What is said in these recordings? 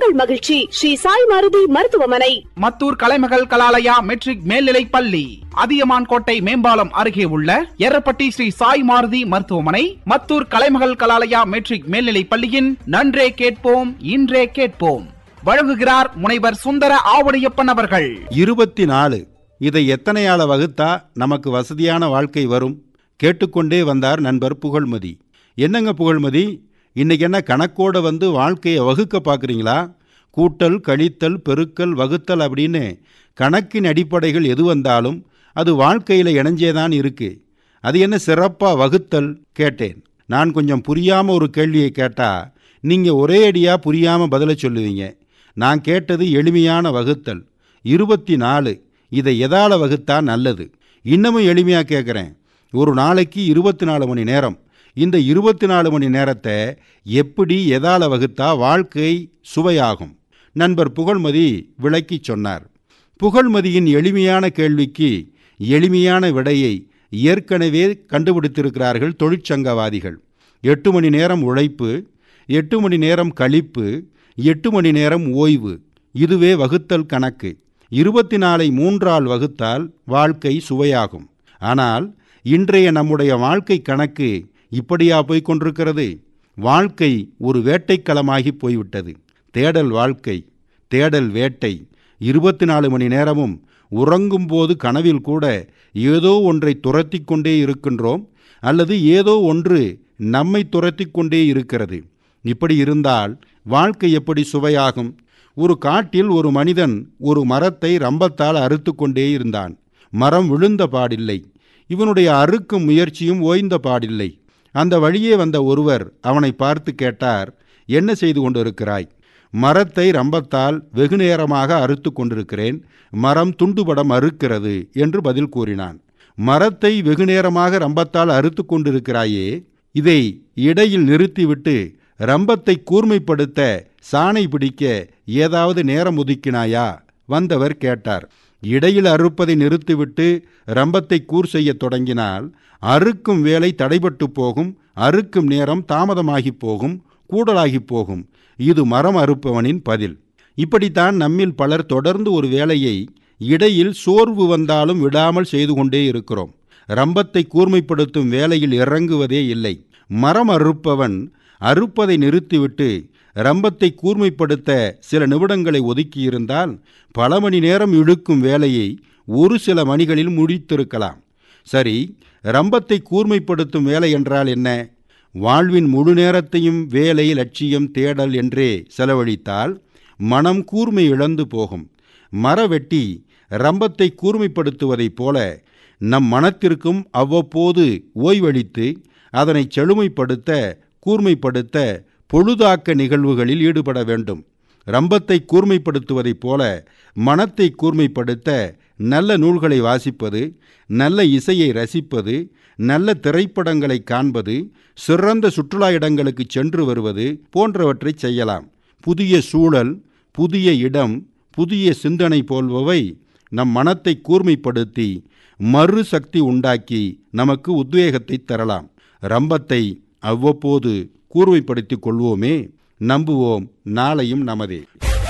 உங்கள் மகிழ்ச்சி ஸ்ரீ சாய் மாருதி மருத்துவமனை மத்தூர் கலைமகள் கலாலயா மெட்ரிக் மேல்நிலைப் பள்ளி அதியமான் கோட்டை மேம்பாலம் அருகே உள்ள எரப்பட்டி ஸ்ரீ சாய் மாருதி மருத்துவமனை மத்தூர் கலைமகள் கலாலயா மெட்ரிக் மேல்நிலைப் பள்ளியின் நன்றே கேட்போம் இன்றே கேட்போம் வழங்குகிறார் முனைவர் சுந்தர ஆவுடையப்பன் அவர்கள் இருபத்தி நாலு இதை எத்தனையால வகுத்தா நமக்கு வசதியான வாழ்க்கை வரும் கேட்டுக்கொண்டே வந்தார் நண்பர் புகழ்மதி என்னங்க புகழ்மதி இன்னைக்கு என்ன கணக்கோட வந்து வாழ்க்கையை வகுக்க பார்க்குறீங்களா கூட்டல் கழித்தல் பெருக்கல் வகுத்தல் அப்படின்னு கணக்கின் அடிப்படைகள் எது வந்தாலும் அது வாழ்க்கையில் இணைஞ்சேதான் இருக்கு அது என்ன சிறப்பாக வகுத்தல் கேட்டேன் நான் கொஞ்சம் புரியாமல் ஒரு கேள்வியை கேட்டால் நீங்கள் ஒரே அடியாக புரியாமல் பதிலை சொல்லுவீங்க நான் கேட்டது எளிமையான வகுத்தல் இருபத்தி நாலு இதை எதால வகுத்தா நல்லது இன்னமும் எளிமையாக கேட்குறேன் ஒரு நாளைக்கு இருபத்தி நாலு மணி நேரம் இந்த இருபத்தி நாலு மணி நேரத்தை எப்படி எதால வகுத்தா வாழ்க்கை சுவையாகும் நண்பர் புகழ்மதி விளக்கிச் சொன்னார் புகழ்மதியின் எளிமையான கேள்விக்கு எளிமையான விடையை ஏற்கனவே கண்டுபிடித்திருக்கிறார்கள் தொழிற்சங்கவாதிகள் எட்டு மணி நேரம் உழைப்பு எட்டு மணி நேரம் கழிப்பு எட்டு மணி நேரம் ஓய்வு இதுவே வகுத்தல் கணக்கு இருபத்தி நாலை மூன்றால் வகுத்தால் வாழ்க்கை சுவையாகும் ஆனால் இன்றைய நம்முடைய வாழ்க்கை கணக்கு இப்படியா போய்க் கொண்டிருக்கிறது வாழ்க்கை ஒரு வேட்டைக்களமாகி போய்விட்டது தேடல் வாழ்க்கை தேடல் வேட்டை இருபத்தி நாலு மணி நேரமும் உறங்கும்போது கனவில் கூட ஏதோ ஒன்றை துரத்தி கொண்டே இருக்கின்றோம் அல்லது ஏதோ ஒன்று நம்மை துரத்தி கொண்டே இருக்கிறது இப்படி இருந்தால் வாழ்க்கை எப்படி சுவையாகும் ஒரு காட்டில் ஒரு மனிதன் ஒரு மரத்தை ரம்பத்தால் அறுத்து கொண்டே இருந்தான் மரம் விழுந்த பாடில்லை இவனுடைய அறுக்கும் முயற்சியும் ஓய்ந்த பாடில்லை அந்த வழியே வந்த ஒருவர் அவனை பார்த்து கேட்டார் என்ன செய்து கொண்டிருக்கிறாய் மரத்தை ரம்பத்தால் வெகு நேரமாக அறுத்து கொண்டிருக்கிறேன் மரம் துண்டுபடம் அறுக்கிறது என்று பதில் கூறினான் மரத்தை வெகு நேரமாக ரம்பத்தால் அறுத்து கொண்டிருக்கிறாயே இதை இடையில் நிறுத்திவிட்டு ரம்பத்தை கூர்மைப்படுத்த சாணை பிடிக்க ஏதாவது நேரம் ஒதுக்கினாயா வந்தவர் கேட்டார் இடையில் அறுப்பதை நிறுத்திவிட்டு ரம்பத்தை கூர் செய்யத் தொடங்கினால் அறுக்கும் வேலை தடைபட்டு போகும் அறுக்கும் நேரம் தாமதமாகி போகும் கூடலாகி போகும் இது மரம் அறுப்பவனின் பதில் இப்படித்தான் நம்மில் பலர் தொடர்ந்து ஒரு வேலையை இடையில் சோர்வு வந்தாலும் விடாமல் செய்து கொண்டே இருக்கிறோம் ரம்பத்தை கூர்மைப்படுத்தும் வேலையில் இறங்குவதே இல்லை மரம் அறுப்பவன் அறுப்பதை நிறுத்திவிட்டு ரம்பத்தை கூர்மைப்படுத்த சில நிமிடங்களை ஒதுக்கியிருந்தால் பல மணி நேரம் இழுக்கும் வேலையை ஒரு சில மணிகளில் முடித்திருக்கலாம் சரி ரம்பத்தை கூர்மைப்படுத்தும் வேலை என்றால் என்ன வாழ்வின் முழு நேரத்தையும் வேலை லட்சியம் தேடல் என்றே செலவழித்தால் மனம் கூர்மை இழந்து போகும் மரவெட்டி ரம்பத்தை கூர்மைப்படுத்துவதைப் போல நம் மனத்திற்கும் அவ்வப்போது ஓய்வளித்து அதனை செழுமைப்படுத்த கூர்மைப்படுத்த பொழுதாக்க நிகழ்வுகளில் ஈடுபட வேண்டும் ரம்பத்தை கூர்மைப்படுத்துவதைப் போல மனத்தை கூர்மைப்படுத்த நல்ல நூல்களை வாசிப்பது நல்ல இசையை ரசிப்பது நல்ல திரைப்படங்களை காண்பது சிறந்த சுற்றுலா இடங்களுக்கு சென்று வருவது போன்றவற்றை செய்யலாம் புதிய சூழல் புதிய இடம் புதிய சிந்தனை போல்பவை நம் மனத்தை கூர்மைப்படுத்தி மறு சக்தி உண்டாக்கி நமக்கு உத்வேகத்தை தரலாம் ரம்பத்தை அவ்வப்போது கூர்மைப்படுத்திக் கொள்வோமே நம்புவோம் நாளையும் நமதே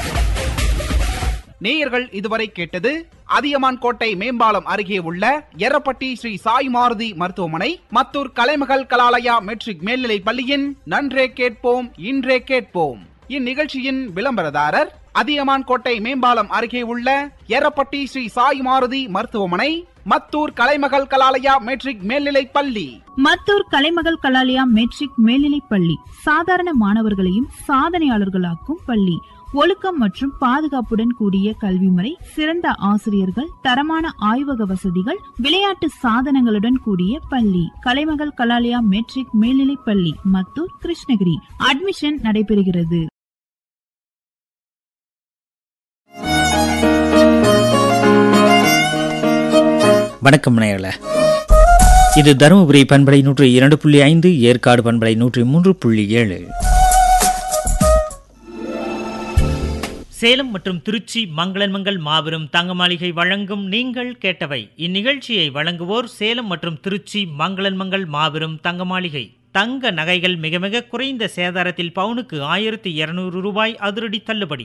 நேயர்கள் இதுவரை கேட்டது அதியமான் கோட்டை மேம்பாலம் அருகே உள்ள எரப்பட்டி ஸ்ரீ சாய் மாருதி மருத்துவமனை மத்தூர் கலைமகள் கலாலயா மெட்ரிக் மேல்நிலைப் பள்ளியின் நன்றே கேட்போம் இன்றே கேட்போம் இந்நிகழ்ச்சியின் விளம்பரதாரர் அதியமான் கோட்டை மேம்பாலம் அருகே உள்ள எரப்பட்டி ஸ்ரீ சாய் மாருதி மருத்துவமனை மத்தூர் கலைமகள் கலாலயா மெட்ரிக் மேல்நிலைப் பள்ளி மத்தூர் கலைமகள் கலாலயா மெட்ரிக் மேல்நிலைப் பள்ளி சாதாரண மாணவர்களையும் சாதனையாளர்களாக்கும் பள்ளி ஒழுக்கம் மற்றும் பாதுகாப்புடன் கூடிய கல்வி முறை சிறந்த ஆசிரியர்கள் தரமான ஆய்வக வசதிகள் விளையாட்டு சாதனங்களுடன் கூடிய பள்ளி கலைமகள் கலாலயா மெட்ரிக் மேல்நிலைப் பள்ளி மத்தூர் கிருஷ்ணகிரி அட்மிஷன் நடைபெறுகிறது வணக்கம் நேயர்களே இது தருமபுரி பண்பலை நூற்றி இரண்டு புள்ளி ஐந்து ஏற்காடு பண்பலை நூற்றி மூன்று புள்ளி ஏழு சேலம் மற்றும் திருச்சி மங்களன் மங்கள் மாபெரும் தங்க மாளிகை வழங்கும் நீங்கள் கேட்டவை இந்நிகழ்ச்சியை வழங்குவோர் சேலம் மற்றும் திருச்சி மங்களன் மங்கள் மாபெரும் தங்க மாளிகை தங்க நகைகள் மிக மிக குறைந்த சேதாரத்தில் பவுனுக்கு ஆயிரத்தி இருநூறு ரூபாய் அதிரடி தள்ளுபடி